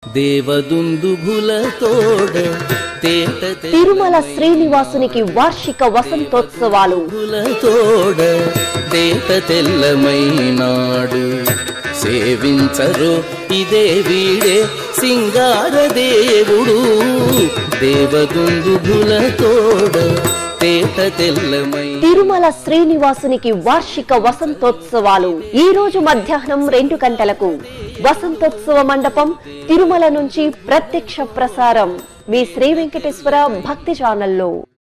దేవదుందుభులతోడ తేట తిరుమల శ్రీనివాసునికి వార్షిక వసంతోత్సవాలు భులతోడ తేట తెల్లమైనాడు సేవించరు ఇదే వీడే సింగార దేవుడు దేవదుందుభులతోడ తేట తెల్లమై తిరుమల శ్రీనివాసునికి వార్షిక వసంతోత్సవాలు ఈ రోజు మధ్యాహ్నం రెండు గంటలకు వసంతోత్సవ మండపం తిరుమల నుంచి ప్రత్యక్ష ప్రసారం మీ శ్రీ వెంకటేశ్వర భక్తి ఛానల్లో